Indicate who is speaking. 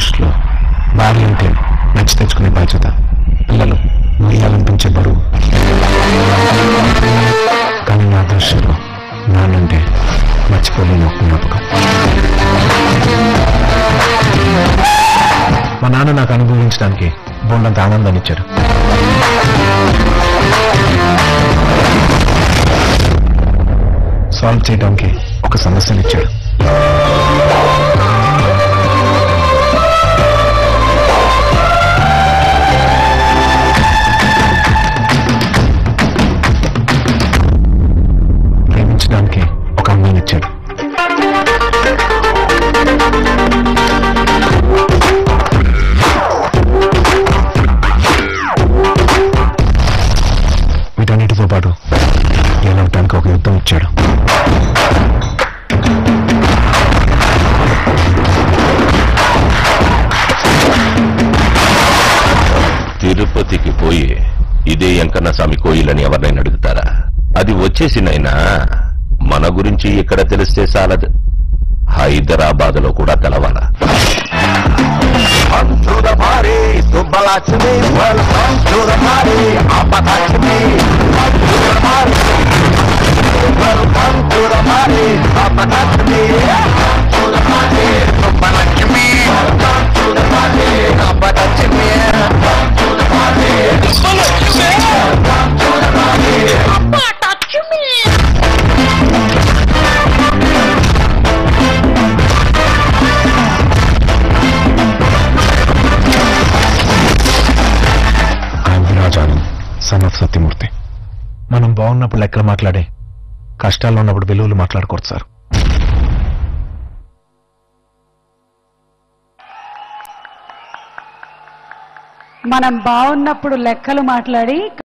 Speaker 1: దృష్టిలో భార్య అంటే నచ్చి తెచ్చుకునే బాధ్యత పిల్లలు మొయ్యాలనిపించే బరువు కానీ నా దృష్టిలో నాన్నంటే మర్చిపోలేని ఒక జ్ఞాపకం మా నాన్న నాకు అనుభవించడానికి బోల్డంత ఆనందాన్ని ఇచ్చారు సాల్వ్ చేయడానికి ఒక సమస్యను ఇచ్చాడు ప్రేమించడానికి ఒక అమ్మాయిని ఇచ్చాడు వీటన్నిటితో పాటు గెలవటానికి ఒక యుద్ధం ఇచ్చాడు
Speaker 2: తిరుపతికి పోయి ఇదే వెంకన్న స్వామి కోయిలని ఎవరినైనా అడుగుతారా అది వచ్చేసినైనా మన గురించి ఇక్కడ తెలిస్తే చాలదు హైదరాబాద్ లో కూడా తెలవాలా
Speaker 1: I'm Virajanand son of Satyamurthy మనం బాగున్నప్పుడు లెక్కలు మాట్లాడే కష్టాల్లో ఉన్నప్పుడు విలువలు మాట్లాడకూడదు సార్
Speaker 3: మనం బాగున్నప్పుడు లెక్కలు మాట్లాడి